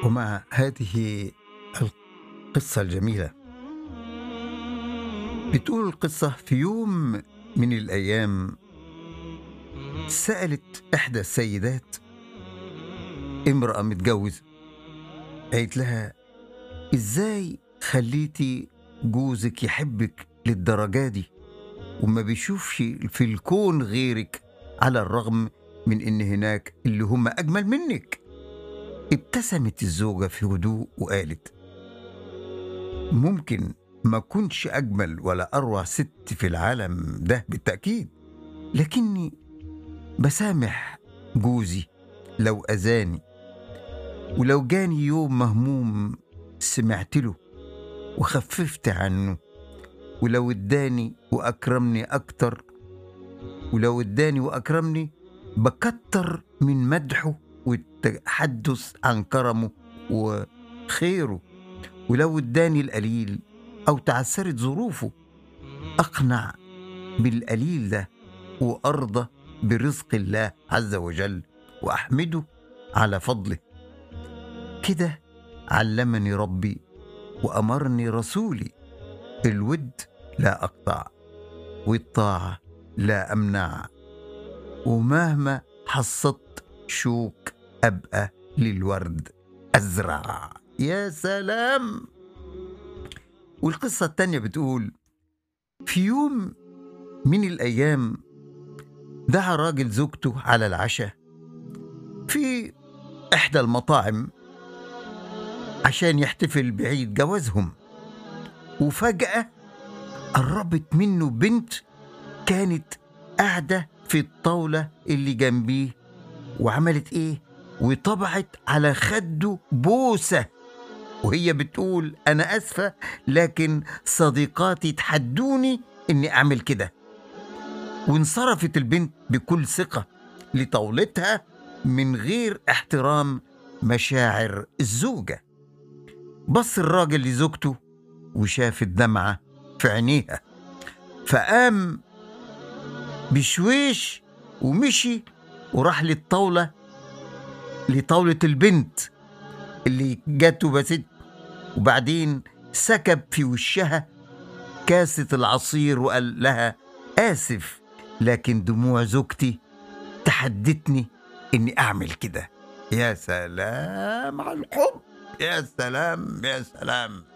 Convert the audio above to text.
ومع هذه القصة الجميلة بتقول القصة في يوم من الأيام سألت إحدى السيدات امرأة متجوزة قالت لها إزاي خليتي جوزك يحبك للدرجة دي وما بيشوفش في الكون غيرك على الرغم من إن هناك اللي هم أجمل منك ابتسمت الزوجة في هدوء وقالت ممكن ما كنتش أجمل ولا أروع ست في العالم ده بالتأكيد لكني بسامح جوزي لو أذاني ولو جاني يوم مهموم سمعت له وخففت عنه ولو اداني وأكرمني أكتر ولو اداني وأكرمني بكتر من مدحه والتحدث عن كرمه وخيره ولو اداني القليل أو تعثرت ظروفه أقنع بالقليل ده وأرضى برزق الله عز وجل وأحمده على فضله كده علمني ربي وأمرني رسولي الود لا أقطع والطاعة لا أمنع ومهما حصدت شوك أبقى للورد أزرع يا سلام والقصة التانية بتقول في يوم من الأيام دعا راجل زوجته على العشاء في إحدى المطاعم عشان يحتفل بعيد جوازهم وفجأة قربت منه بنت كانت قاعدة في الطاولة اللي جنبيه وعملت إيه؟ وطبعت على خده بوسة وهي بتقول أنا أسفة لكن صديقاتي تحدوني إني أعمل كده وانصرفت البنت بكل ثقة لطاولتها من غير احترام مشاعر الزوجة بص الراجل لزوجته وشاف الدمعة في عينيها فقام بشويش ومشي وراح للطاولة لطاولة البنت اللي جت وبست وبعدين سكب في وشها كاسة العصير وقال لها آسف لكن دموع زوجتي تحدتني إني أعمل كده يا سلام على الحب يا سلام يا سلام